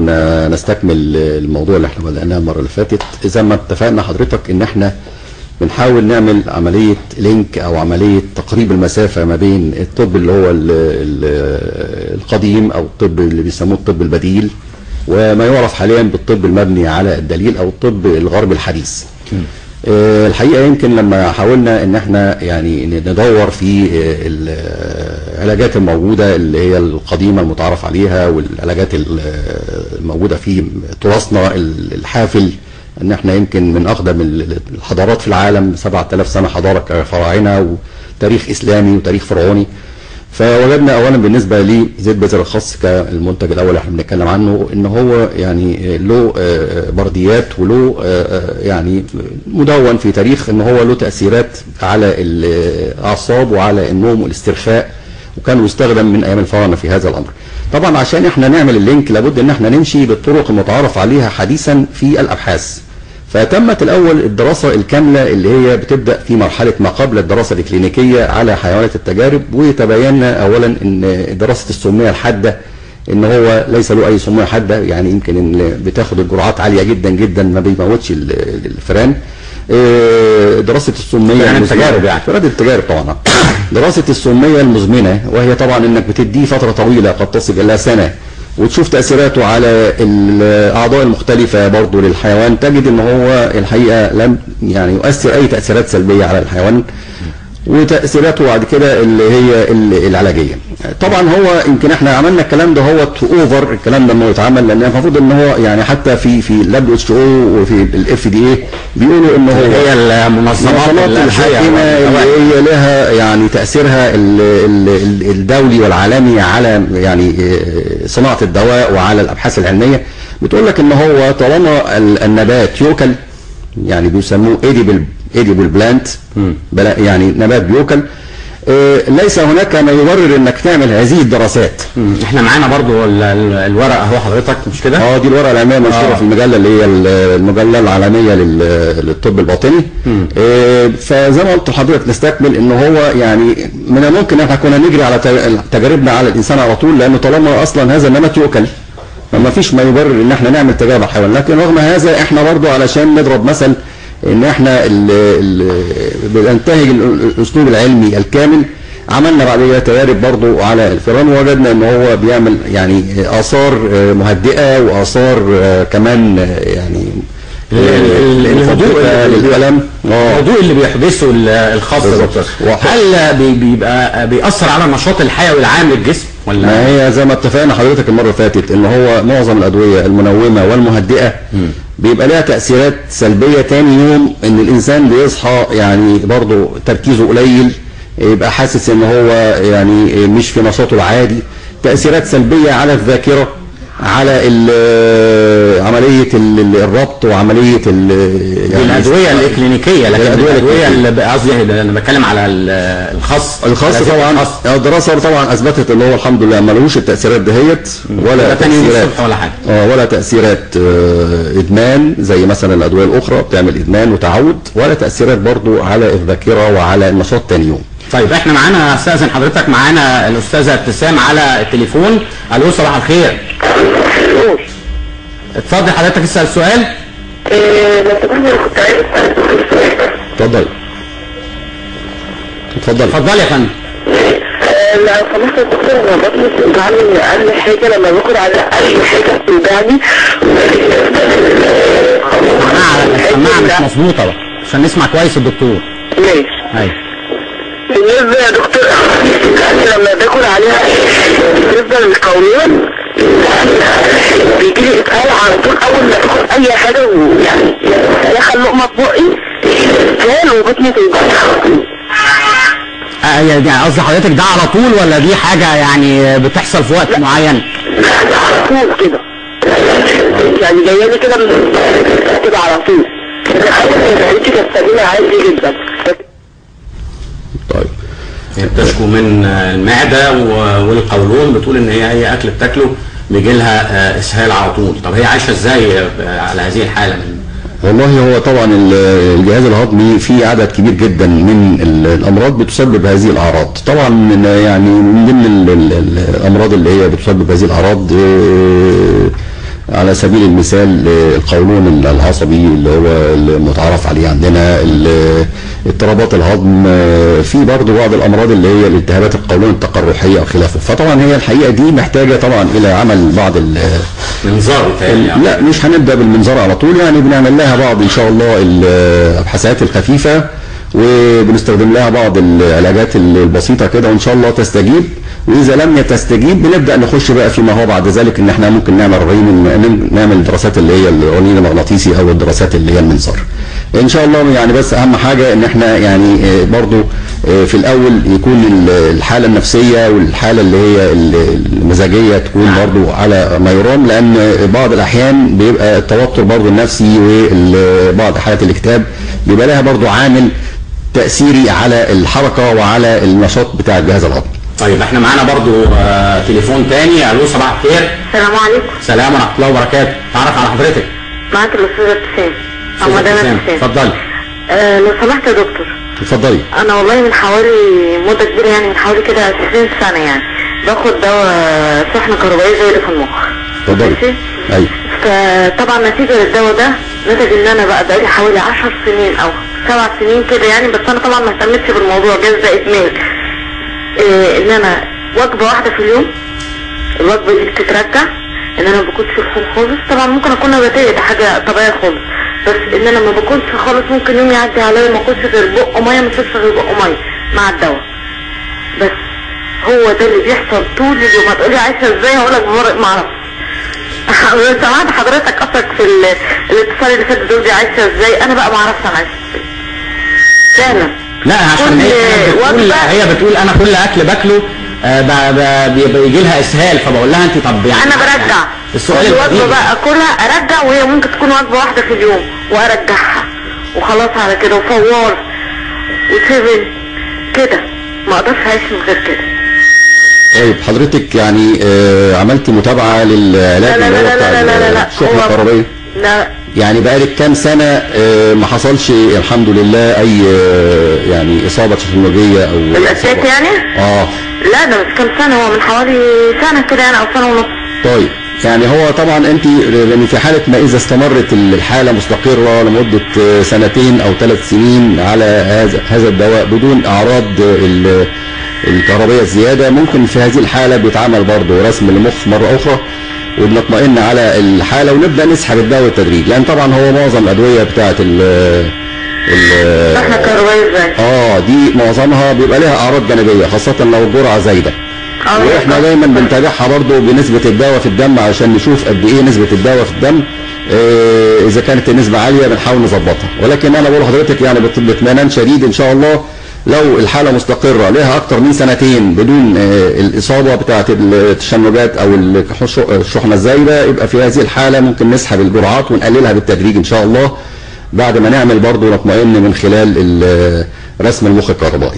نستكمل الموضوع اللي احنا بدأناه المرة اللي فاتت زي ما اتفقنا حضرتك ان احنا بنحاول نعمل عملية لينك او عملية تقريب المسافة ما بين الطب اللي هو ال ال القديم او الطب اللي بيسموه الطب البديل وما يعرف حاليا بالطب المبني على الدليل او الطب الغربي الحديث آه، الحقيقة يمكن لما حاولنا ان احنا يعني ندور في آه، العلاجات الموجودة اللي هي القديمة المتعارف عليها والعلاجات ال- الموجودة في تراثنا الحافل ان احنا يمكن من اقدم ال- الحضارات في العالم 7000 سنة حضارة كفراعنة وتاريخ اسلامي وتاريخ فرعوني فوجدنا اولا بالنسبه لزيت بذر الخاص كالمنتج الاول اللي احنا بنتكلم عنه ان هو يعني له آه، برديات وله آه، يعني مدون في تاريخ ان هو له تاثيرات على الاعصاب وعلى النوم والاسترخاء وكان يستخدم من ايام الفراعنه في هذا الامر. طبعا عشان احنا نعمل اللينك لابد ان احنا نمشي بالطرق المتعارف عليها حديثا في الابحاث. فتمت الأول الدراسة الكاملة اللي هي بتبدأ في مرحلة ما قبل الدراسة الإكلينيكية على حيوانات التجارب وتبينا أولا أن دراسة السمية الحادة ان هو ليس له اي سميه حاده يعني يمكن ان بتاخد الجرعات عاليه جدا جدا ما بيموتش ال- الفئران إيه، دراسه السميه فئران المزمنة. التجارب يعني. فئران التجارب طبعا دراسه السميه المزمنه وهي طبعا انك بتديه فتره طويله قد تصل الى سنه وتشوف تاثيراته على الاعضاء المختلفه برضه للحيوان تجد ان هو الحقيقه لم يعني يؤثر اي تاثيرات سلبيه على الحيوان وتاثيراته بعد كده اللي هي ال- العلاجيه طبعا هو يمكن احنا عملنا الكلام ده هو اوفر الكلام ده انه يتعمل لان المفروض ان هو يعني حتى في في الدبليو اتش او وفي الاف دي اي بيقولوا ان هو اللي هي المنظمات المنظمات الحاكمه اللي هي لها يعني تاثيرها ال- ال- ال- الدولي والعالمي على يعني آه، صناعه الدواء وعلى الابحاث العلميه بتقول لك ان هو طالما ال- النبات يؤكل يعني بيسموه ايديبل ايديبل بلانت يعني نبات بيؤكل آه، ليس هناك ما يبرر انك تعمل هذه الدراسات مم. احنا معانا برضو ال- ال- الورق اهو حضرتك مش كده؟ اه دي الورقه العلميه المنشوره آه. في المجله اللي هي ال- المجله العالميه لل- للطب الباطني آه، فزي ما قلت لحضرتك نستكمل ان هو يعني من الممكن ان احنا كنا نجري على ت- تجاربنا على الانسان على طول لانه طالما اصلا هذا النبات يؤكل فما فيش ما يبرر ان احنا نعمل تجارب على الحيوان لكن رغم هذا احنا برضو علشان نضرب مثل ان احنا ال- ال- بننتهج ال- الاسلوب العلمي الكامل عملنا بعد كده تجارب برضو على الفئران ووجدنا ان هو بيعمل يعني اثار آه، مهدئه واثار آه، كمان آه، يعني ال- ال- الهدوء مثبتة اللي- للكلام اه الهدوء اللي بيحدثه ال- الخاص يا بالظبط. دكتور وح- هل بي- بيبقى بيأثر على النشاط الحيوي العام للجسم ولا ما هي زي ما اتفقنا حضرتك المره اللي فاتت ان هو معظم الادويه المنومه والمهدئه بيبقى لها تاثيرات سلبيه تاني يوم ان الانسان بيصحى يعني برضه تركيزه قليل يبقى حاسس ان هو يعني مش في نشاطه العادي تاثيرات سلبيه على الذاكره على ال- عمليه ال- الربط وعمليه ال- دي الادويه الاكلينيكيه لكن الأدوية الادويه اللي ب- قصدي انا بتكلم على ال- الخاص الخاص الأدوية طبعا الخاص. آه، الدراسه طبعا اثبتت ان هو الحمد لله ملوش التاثيرات دهيت ولا ولا تاني يوم تاثيرات الصبح ولا حاجه اه ولا تأثيرات آه، إدمان زي مثلا الأدوية الأخرى بتعمل إدمان وتعود ولا تأثيرات برضو على الذاكرة وعلى النشاط تاني يوم طيب احنا معانا استاذن حضرتك معانا الاستاذه ابتسام على التليفون الو صباح الخير اتفضل حضرتك اسال سؤال إيه، لو سمحت انا كنت عايز اسال دكتور سؤال اتفضل اتفضل اتفضل يا فندم آه، لو سمحت يا دكتور انا بطني بتوجعني اقل حاجه لما باكل على اي حاجه بتوجعني السماعه السماعه مش مظبوطه بقى عشان نسمع كويس الدكتور ماشي ايوه بالنسبه يا دكتور لما باكل عليها بالنسبه للقولون بيجي لي اسهال على طول اول ما باكل اي حاجه ويعني ادخل لقمه في بقي اسهال وبطني توجعني آه، يعني قصدي حضرتك ده على طول ولا دي حاجه يعني بتحصل في وقت معين على طول كده يعني جايه لي كده من كده على طول انت تستخدمي عادي جدا طيب بتشكو من المعده و- والقولون بتقول ان هي اي اكل بتاكله بيجي لها آه، اسهال على طول طب هي عايشه ازاي آه، على هذه الحاله من والله هو طبعا ال- الجهاز الهضمي فيه عدد كبير جدا من ال- الامراض بتسبب هذه الاعراض طبعا من يعني من ضمن ال- ال- ال- الامراض اللي هي بتسبب هذه الاعراض آه، على سبيل المثال آه، القولون العصبي اللي هو المتعارف عليه عندنا ال- اضطرابات الهضم آه، في برضه بعض الامراض اللي هي الالتهابات القولون التقرحيه او خلافه فطبعا هي الحقيقه دي محتاجه طبعا الى عمل بعض ال- منظار بتهيألي يعني. لا مش هنبدا بالمنظار على طول يعني بنعمل لها بعض ان شاء الله الابحاثات الخفيفه وبنستخدم لها بعض العلاجات البسيطه كده وان شاء الله تستجيب واذا لم تستجيب بنبدا نخش بقى فيما هو بعد ذلك ان احنا ممكن نعمل رنين نعمل دراسات اللي هي الرنين المغناطيسي او الدراسات اللي هي المنظار ان شاء الله يعني بس اهم حاجه ان احنا يعني آه، برضو آه، في الاول يكون ال- الحاله النفسيه والحاله اللي هي ال- المزاجيه تكون برضو على ما يرام لان بعض الاحيان بيبقى التوتر برضو النفسي وبعض حالات الاكتئاب بيبقى لها برضو عامل تاثيري على الحركه وعلى النشاط بتاع الجهاز الهضمي طيب احنا معانا برضو آه تليفون تاني الو صباح الخير السلام عليكم سلام ورحمه الله وبركاته تعرف على حضرتك معاك الاستاذه ابتسام أستاذة او مدام ابتسام، ابتسام اتفضلي آه لو سمحت يا دكتور اتفضلي انا والله من حوالي مده كبيره يعني من حوالي كده 20 سنه يعني باخد دواء شحنه كهربائيه زي اللي في المخ اتفضلي ماشي؟ ايوه فطبعا نتيجه للدواء ده نتج ان انا بقى بقالي حوالي 10 سنين او سبع سنين كده يعني بس انا طبعا ما اهتمتش بالموضوع جاز ده ادمان إيه ان انا وجبه واحده في اليوم الوجبه دي بتترجع ان انا ما باكلش لحوم خالص طبعا ممكن اكون نباتيه دي حاجه طبيعيه خالص بس ان انا ما باكلش خالص ممكن يوم يعدي عليا ما اكلش غير بق ميه ما اشربش غير بق ميه مع الدواء بس هو ده اللي بيحصل طول اليوم هتقولي عايشه ازاي هقول لك ما اعرفش سمعت حضرتك اصلك في ال- الاتصال اللي فات دول دي عايشه ازاي انا بقى ما اعرفش انا عايشه ازاي فعلا لا عشان هي كل كانت بتقول وجبة- هي بتقول انا كل اكل باكله آه، ب- ب- بيجي لها اسهال فبقول لها انت طب يعني انا برجع السؤال كل وجبه البديهي. بقى اكلها ارجع وهي ممكن تكون وجبه واحده في اليوم وارجعها وخلاص على كده وفوار وسيفن كده ما اقدرش اعيش من غير كده طيب حضرتك يعني آه، عملتي متابعه للعلاج لا لا اللي لا هو بتاع لا لا لا لا الشحنه هو- الكهربائيه لا يعني بقالك كام سنة آه، ما حصلش الحمد لله أي آه، يعني إصابة تشنجية أو الاساس إصابة- يعني آه لا ده مش كام سنه هو من حوالي سنه كده يعني او سنه ونص طيب يعني هو طبعا انت يعني في حاله ما اذا استمرت الحاله مستقره لمده آه، سنتين او ثلاث سنين على هذا هذا الدواء بدون اعراض آه، ال- الكهربيه الزياده ممكن في هذه الحاله بيتعمل برضه رسم المخ مره اخرى وبنطمئن على الحاله ونبدا نسحب الدواء بالتدريج لان طبعا هو معظم الادويه بتاعه ال ال- احنا كهربائي ازاي اه دي معظمها بيبقى لها اعراض جانبيه خاصه لو الجرعه زايده آه. واحنا دايما بنتابعها برضو بنسبه الدواء في الدم علشان نشوف قد ايه نسبه الدواء في الدم آه، اذا كانت النسبه عاليه بنحاول نظبطها ولكن انا بقول لحضرتك يعني بت- باطمئنان شديد ان شاء الله لو الحاله مستقره لها اكتر من سنتين بدون آه، الاصابه بتاعه التشنجات او الكحش- الشحنه الزايده يبقى في هذه الحاله ممكن نسحب الجرعات ونقللها بالتدريج ان شاء الله بعد ما نعمل برضو نطمئن من خلال ال- رسم المخ الكهربائي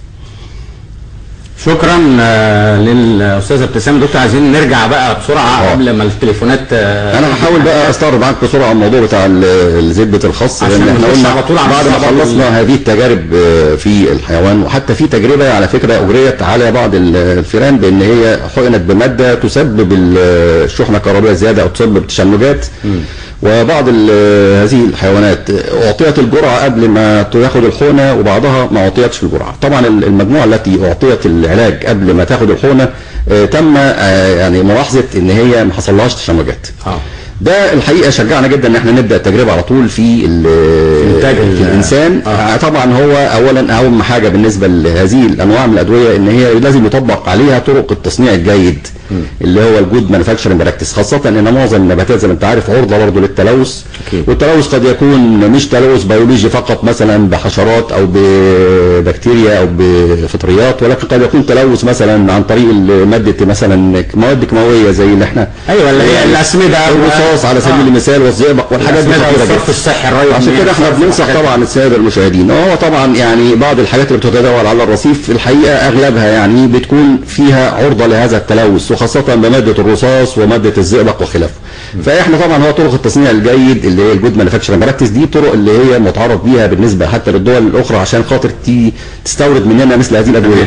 شكرا آه، للاستاذه ابتسام دكتور عايزين نرجع بقى بسرعه آه. قبل ما التليفونات آه، انا هحاول بقى استعرض معاك بسرعه عن الموضوع بتاع ال- الزبده الخاص عشان لان احنا نخش قلنا على طول على بعد ما الصعب خلصنا هذه التجارب آه، في الحيوان وحتى في تجربه على فكره اجريت على بعض ال- الفئران بان هي حقنت بماده تسبب ال- الشحنه الكهربائيه زياده او تسبب تشنجات وبعض ال- هذه الحيوانات اعطيت الجرعه قبل ما تاخد الحقنه وبعضها ما اعطيتش الجرعه طبعا ال- المجموعه التي اعطيت العلاج قبل ما تاخد الحقنه آه، تم آه، يعني ملاحظه ان هي ما حصلهاش تشنجات اه ده الحقيقه شجعنا جدا ان احنا نبدا التجربه على طول في ال- إنتاج في ال- الانسان آه. آه. طبعا هو اولا اهم حاجه بالنسبه لهذه الانواع من الادويه ان هي لازم يطبق عليها طرق التصنيع الجيد اللي هو الجود مانيفاكتشرنج براكتس خاصه ان معظم النباتات زي ما انت عارف عرضه برضه للتلوث أكيد. والتلوث قد يكون مش تلوث بيولوجي فقط مثلا بحشرات او ببكتيريا او بفطريات ولكن قد يكون تلوث مثلا عن طريق ماده مثلا مواد كيماويه زي اللي احنا ايوه اللي هي الاسمده الرصاص على سبيل آه. المثال والزئبق والحاجات دي الأسمدة خطيره والصرف جدا الصحي الري عشان والمياه كده احنا والصرف بننصح والحاجات طبعا الساده المشاهدين هو طبعا يعني بعض الحاجات اللي بتتداول على الرصيف في الحقيقه اغلبها يعني بتكون فيها عرضه لهذا التلوث وخاصه بماده الرصاص وماده الزئبق وخلافه فاحنا طبعا هو طرق التصنيع الجيد اللي هي الجود مانيفاكتشرنج براكتس دي طرق اللي هي متعارف بيها بالنسبه حتى للدول الاخرى عشان خاطر تي- تستورد مننا مثل هذه الادويه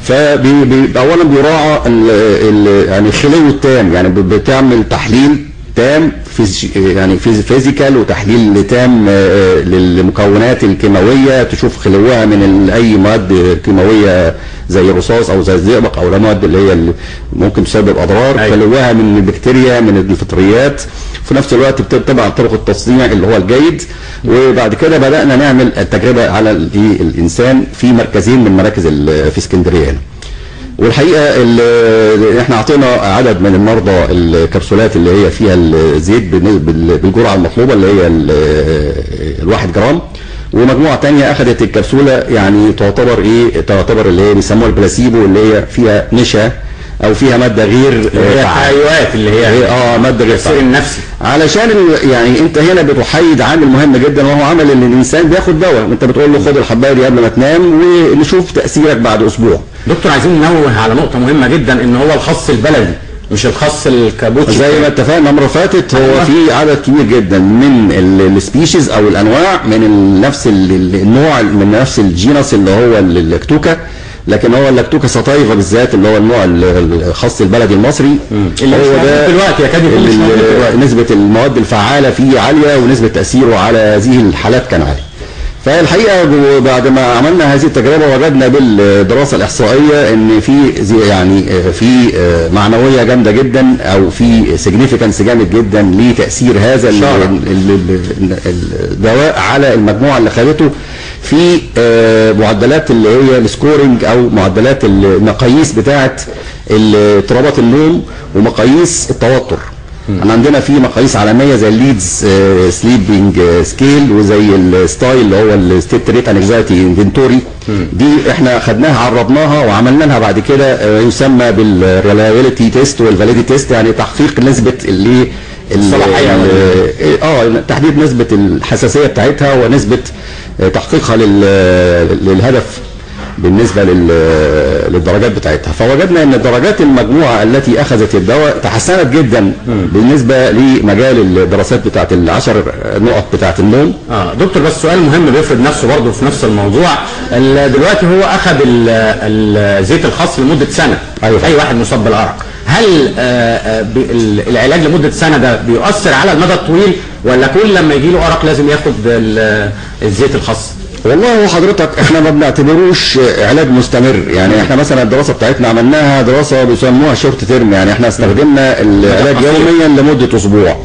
فاولا بيراعى ال- ال- يعني الخلو التام يعني ب- بتعمل تحليل تام فيزي يعني فيز- فيزيكال وتحليل تام آه، للمكونات الكيماويه تشوف خلوها من ال- اي مواد كيماويه زي الرصاص او زي الزئبق او المواد اللي هي اللي ممكن تسبب اضرار أيوة. خلوها من البكتيريا من الفطريات في نفس الوقت بتتبع طرق التصنيع اللي هو الجيد وبعد كده بدانا نعمل التجربه على ال- إيه الانسان في مركزين من مراكز ال- في اسكندريه هنا. والحقيقه ال- احنا اعطينا عدد من المرضى الكبسولات اللي هي فيها الزيت بالن- بال- بالجرعه المطلوبه اللي هي ال- الواحد جرام ومجموعه تانية اخذت الكبسوله يعني تعتبر ايه تعتبر اللي هي بيسموها البلاسيبو اللي هي فيها نشا او فيها ماده غير اللي هي آه، فعالة. التهيؤات اللي هي هي اه ماده غير التأثير فعالة. النفسي علشان ال- يعني انت هنا بتحيد عامل مهم جدا وهو عمل ان الانسان بياخد دواء انت بتقول له خد الحبايه دي قبل ما تنام ونشوف تاثيرك بعد اسبوع دكتور عايزين ننوه على نقطة مهمة جدا ان هو الخص البلدي مش الخص الكابوتشي زي ما اتفقنا المره اللي فاتت هو أيوة. في عدد كبير جدا من السبيشيز او الانواع من ال- نفس ال- ال- النوع من نفس الجينس اللي هو ال- اللاكتوكا لكن هو اللاكتوكا ساتايفا بالذات اللي هو النوع ال- الخاص البلدي المصري اللي مش هو موجود ده دلوقتي يكاد يكون مش ال- موجود دلوقتي نسبة المواد الفعالة فيه عالية ونسبة تأثيره على هذه الحالات كان عالي فالحقيقة جو- بعد ما عملنا هذه التجربة وجدنا بالدراسة الإحصائية إن في زي- يعني آه، في آه، معنوية جامدة جدا أو في سيجنيفيكانس جامد جدا لتأثير هذا ال- إشارة. ال- ال- ال- الدواء على المجموعة اللي خدته في آه، معدلات اللي هي السكورنج أو معدلات المقاييس بتاعة اضطرابات النوم ومقاييس التوتر احنا عندنا في مقاييس عالميه زي الليدز سليبنج سكيل وزي الستايل اللي هو الستيت ريت انكزايتي انفنتوري دي احنا خدناها عرضناها وعملنا لها بعد كده آه، يسمى بالريلايبيليتي تيست والفاليدي تيست يعني تحقيق نسبه اللي ال- الصلاحية ال- اه تحديد نسبه الحساسيه بتاعتها ونسبه آه، تحقيقها لل- للهدف بالنسبه لل- للدرجات بتاعتها فوجدنا ان درجات المجموعه التي اخذت الدواء تحسنت جدا بالنسبه لمجال الدراسات بتاعت العشر نقط بتاعت النوم اه دكتور بس سؤال مهم بيفرض نفسه برضه في نفس الموضوع ال- دلوقتي هو اخذ ال- الزيت الخاص لمده سنه أيوة. اي واحد مصاب بالارق هل آه، آه، بي- ال- العلاج لمده سنه ده بيؤثر على المدى الطويل ولا كل لما يجي له ارق لازم ياخد ال- الزيت الخاص والله هو حضرتك احنا ما بنعتبروش علاج مستمر يعني احنا مثلا الدراسه بتاعتنا عملناها دراسه بيسموها شورت تيرم يعني احنا استخدمنا العلاج قصير. يوميا لمده اسبوع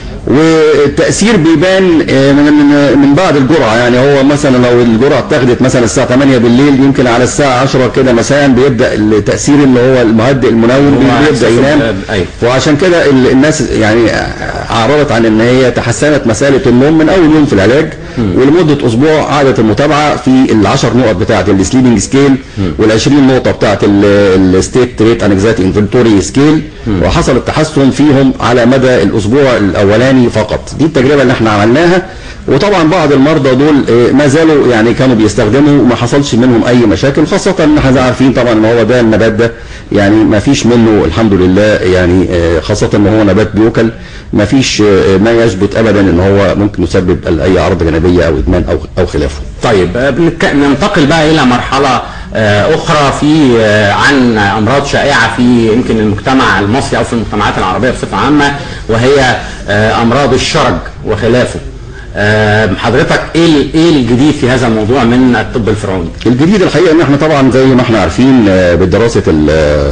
والتاثير بيبان آه، من من من بعد الجرعه يعني هو مثلا لو الجرعه اتاخدت مثلا الساعه 8 بالليل يمكن على الساعه 10 كده مساء بيبدا التاثير اللي هو المهدئ المنوم هو بيبدا إحساسه ينام ب- أيوة. وعشان كده ال- الناس يعني اعرضت عن ان هي تحسنت مساله النوم من اول يوم في العلاج ولمده اسبوع قعدت المتابعه في العشر نقط بتاعه السليبنج سكيل وال20 نقطه بتاعه الستيت ريت انكزايتي انفنتوري سكيل وحصل التحسن فيهم على مدى الاسبوع الاولاني فقط دي التجربه اللي احنا عملناها وطبعا بعض المرضى دول آه، ما زالوا يعني كانوا بيستخدموا وما حصلش منهم اي مشاكل خاصه ان احنا عارفين طبعا ان هو ده النبات ده يعني ما فيش منه الحمد لله يعني آه، خاصه ان هو نبات بيوكل ما فيش آه، ما يثبت ابدا ان هو ممكن يسبب اي اعراض جانبيه او ادمان او او خلافه طيب آه، بنك- ننتقل بقى الى مرحله آه، اخرى في آه، عن امراض شائعه في يمكن المجتمع المصري او في المجتمعات العربيه بصفه عامه وهي آه، امراض الشرج وخلافه آه، حضرتك ايه ال- ايه الجديد في هذا الموضوع من الطب الفرعوني الجديد الحقيقه ان احنا طبعا زي ما احنا عارفين آه، بدراسه ال-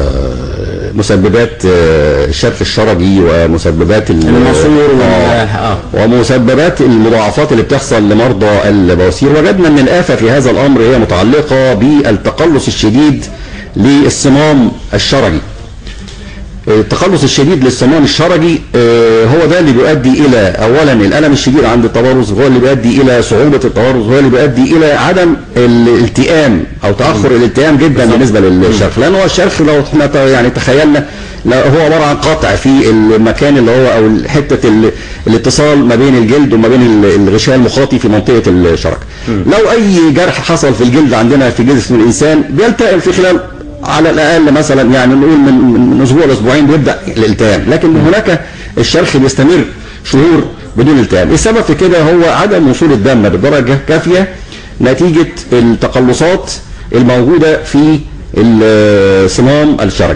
آه، مسببات آه، الشرخ الشرجي ومسببات ال- الماسور وال- آه. آه. ومسببات المضاعفات اللي بتحصل لمرضى البواسير وجدنا ان الافه في هذا الامر هي متعلقه بالتقلص الشديد للصمام الشرجي التقلص الشديد للصمام الشرجي آه، هو ده اللي بيؤدي الى اولا الالم الشديد عند التبرز هو اللي بيؤدي الى صعوبه التبرز هو اللي بيؤدي الى عدم الالتئام او تاخر الالتئام جدا بالنسبه للشرخ لان هو الشرخ لو احنا ت- يعني تخيلنا لا هو عباره عن قطع في المكان اللي هو او حته ال- الاتصال ما بين الجلد وما بين ال- الغشاء المخاطي في منطقه الشرج لو اي جرح حصل في الجلد عندنا في جسم الانسان بيلتئم في خلال على الاقل مثلا يعني نقول من من- من اسبوع لاسبوعين بيبدا الالتئام لكن هناك الشرخ بيستمر شهور بدون التئام السبب في كده هو عدم وصول الدم بدرجه كافيه نتيجه التقلصات الموجوده في الصمام الشرجي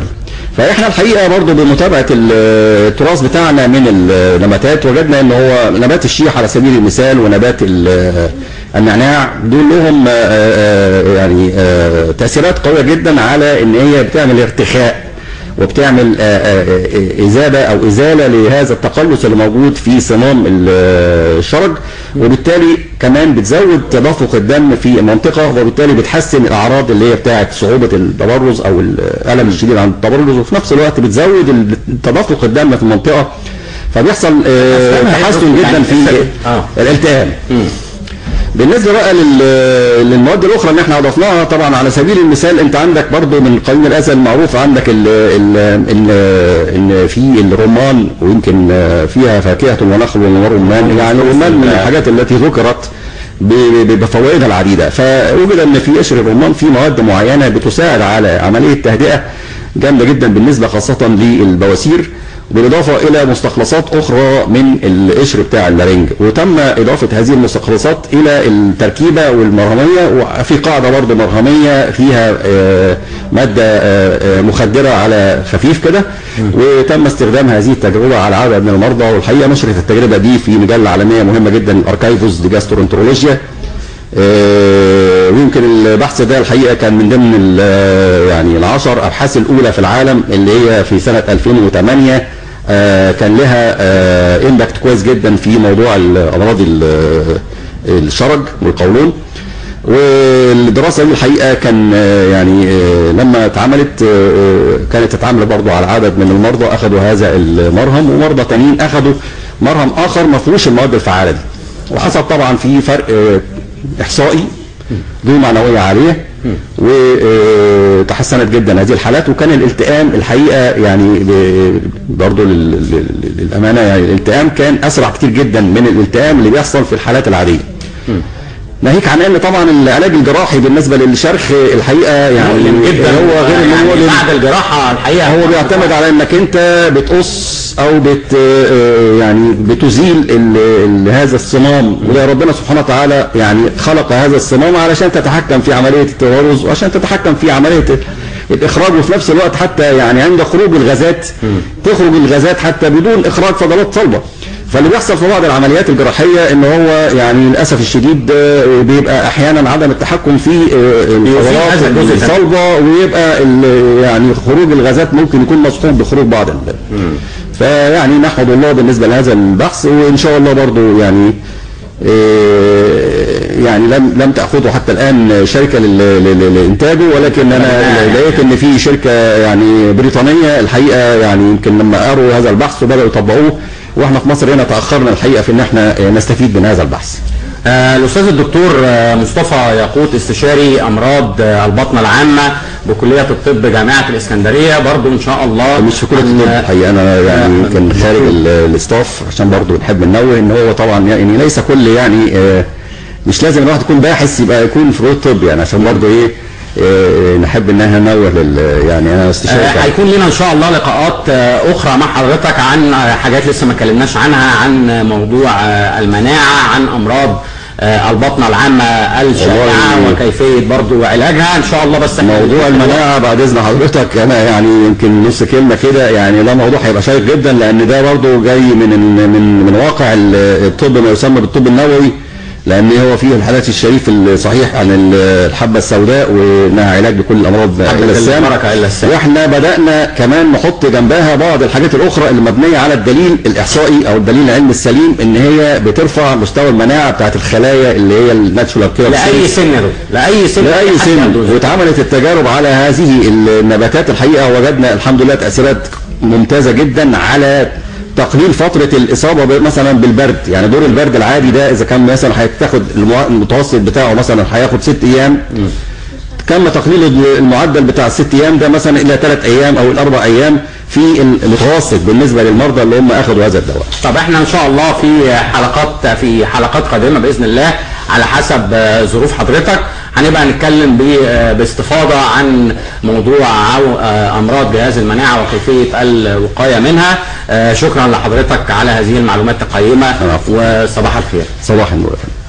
فاحنا الحقيقه برضو بمتابعه ال- التراث بتاعنا من النباتات وجدنا ان هو نبات الشيح على سبيل المثال ونبات ال- النعناع دول لهم آه، آه، يعني آه، تاثيرات قويه جدا على ان هي بتعمل ارتخاء وبتعمل آه، آه، آه، إزالة أو إزالة لهذا التقلص اللي موجود في صمام ال- الشرج وبالتالي كمان بتزود تدفق الدم في المنطقة وبالتالي بتحسن الأعراض اللي هي بتاعت صعوبة التبرز أو الألم الشديد عند التبرز وفي نفس الوقت بتزود ال- تدفق الدم في المنطقة فبيحصل آه، أسلامها هي تحسن يعني جدا في السبب. آه. الالتئام بالنسبه بقى لل- للمواد الاخرى اللي احنا اضفناها طبعا على سبيل المثال انت عندك برضو من قديم الازل معروف عندك ال ال ال ان في الرمان ويمكن فيها فاكهه ونخل ورمان يعني الرمان من الحاجات التي ذكرت ب- ب- بفوائدها العديده فوجد ان في قشر الرمان في مواد معينه بتساعد على عمليه تهدئه جامده جدا بالنسبه خاصه للبواسير بالإضافة إلى مستخلصات أخرى من القشر بتاع اللارنج وتم إضافة هذه المستخلصات إلى التركيبة والمرهمية وفي قاعدة برضه مرهمية فيها آه، مادة آه، آه، مخدرة على خفيف كده وتم استخدام هذه التجربة على عدد من المرضى والحقيقة نشرت التجربة دي في مجلة عالمية مهمة جدا الأركايفوس دي جاسترونترولوجيا آه، ويمكن البحث ده الحقيقه كان من ضمن ال- يعني العشر ابحاث الاولى في العالم اللي هي في سنه 2008 آه، كان لها امباكت كويس جدا في موضوع الامراض ال- الشرج والقولون والدراسه دي الحقيقه كان آه، يعني آه، لما اتعملت آه، كانت تتعامل برضو على عدد من المرضى اخذوا هذا المرهم ومرضى تانيين اخذوا مرهم اخر ما فيهوش المواد الفعاله دي وحصل طبعا في فرق آه، احصائي ذو معنويه عاليه وتحسنت جدا هذه الحالات وكان الالتئام الحقيقه يعني ب- برضو لل- لل- للامانه يعني الالتئام كان اسرع كتير جدا من الالتئام اللي بيحصل في الحالات العاديه. ناهيك عن ان طبعا العلاج الجراحي بالنسبه للشرخ الحقيقه يعني مؤلم جدا هو غير يعني المؤلم بعد الجراحه الحقيقه هو بيعتمد على انك انت بتقص او بت آه، يعني بتزيل ال- ال- هذا الصمام وده ربنا سبحانه وتعالى يعني خلق هذا الصمام علشان تتحكم في عمليه التبرز وعشان تتحكم في عمليه الاخراج وفي نفس الوقت حتى يعني عند خروج الغازات تخرج الغازات حتى بدون اخراج فضلات صلبه فاللي بيحصل في بعض العمليات الجراحيه ان هو يعني للاسف الشديد آه، بيبقى احيانا عدم التحكم في آه، الفضلات هذا الجزء ده. الصلبه ويبقى ال- يعني خروج الغازات ممكن يكون مصحوب بخروج بعض ال- فيعني نحمد الله بالنسبه لهذا البحث وان شاء الله برضو يعني آه، يعني لم لم تاخذه حتى الان شركه لل- لل- لانتاجه ولكن انا لقيت ان في شركه يعني بريطانيه الحقيقه يعني يمكن لما قروا هذا البحث وبداوا يطبقوه واحنا في مصر هنا تاخرنا الحقيقه في ان احنا آه، نستفيد من هذا البحث. آه، الاستاذ الدكتور آه، مصطفى ياقوت استشاري امراض آه، البطنه العامه بكليه الطب جامعه الاسكندريه برضو ان شاء الله مش في كليه هن- الطب الحقيقه انا يعني آه، يمكن خارج ال- الاستاف عشان برضو بنحب ننوه ان هو طبعا يعني ليس كل يعني آه، مش لازم الواحد يكون باحث يبقى يكون في كليه الطب يعني عشان برضو ايه آه، نحب ان احنا ننوه لل يعني انا استشاري آه، فعلا. هيكون لنا ان شاء الله لقاءات آه، اخرى مع حضرتك عن آه، حاجات لسه ما اتكلمناش عنها عن آه، موضوع آه، المناعه عن امراض آه، البطنه العامه الشائعه والله. وكيفيه برضو علاجها ان شاء الله بس إحنا موضوع بنشوف المناعه بعد اذن حضرتك انا يعني يمكن نص كلمه كده يعني ده موضوع هيبقى شيق جدا لان ده برضو جاي من من من واقع ال- الطب ما يسمى بالطب النووي لان هو فيه الحالات الشريف الصحيح عن ال- الحبه السوداء وانها علاج لكل الامراض حبة الا السام البركة إلا السام. واحنا بدانا كمان نحط جنبها بعض الحاجات الاخرى اللي مبنيه على الدليل الاحصائي او الدليل العلمي السليم ان هي بترفع مستوى المناعه بتاعت الخلايا اللي هي الناتشورال كيلر لاي سن يا دكتور لاي سن لاي حتى سن عنده زي- واتعملت التجارب على هذه النباتات الحقيقه وجدنا الحمد لله تاثيرات ممتازه جدا على تقليل فتره الاصابه ب- مثلا بالبرد يعني دور البرد العادي ده اذا كان مثلا هيتاخد المع- المتوسط بتاعه مثلا هياخد ست ايام تم تقليل المعدل بتاع الست ايام ده مثلا الى ثلاث ايام او الاربع ايام في المتوسط بالنسبه للمرضى اللي هم اخذوا هذا الدواء طب احنا ان شاء الله في حلقات في حلقات قادمه باذن الله على حسب آه، ظروف حضرتك هنبقى نتكلم ب- آه، باستفاضه عن موضوع عو- آه، امراض جهاز المناعه وكيفيه الوقايه منها آه، شكرا لحضرتك على هذه المعلومات القيمه العفو. وصباح الخير صباح النور يا فندم.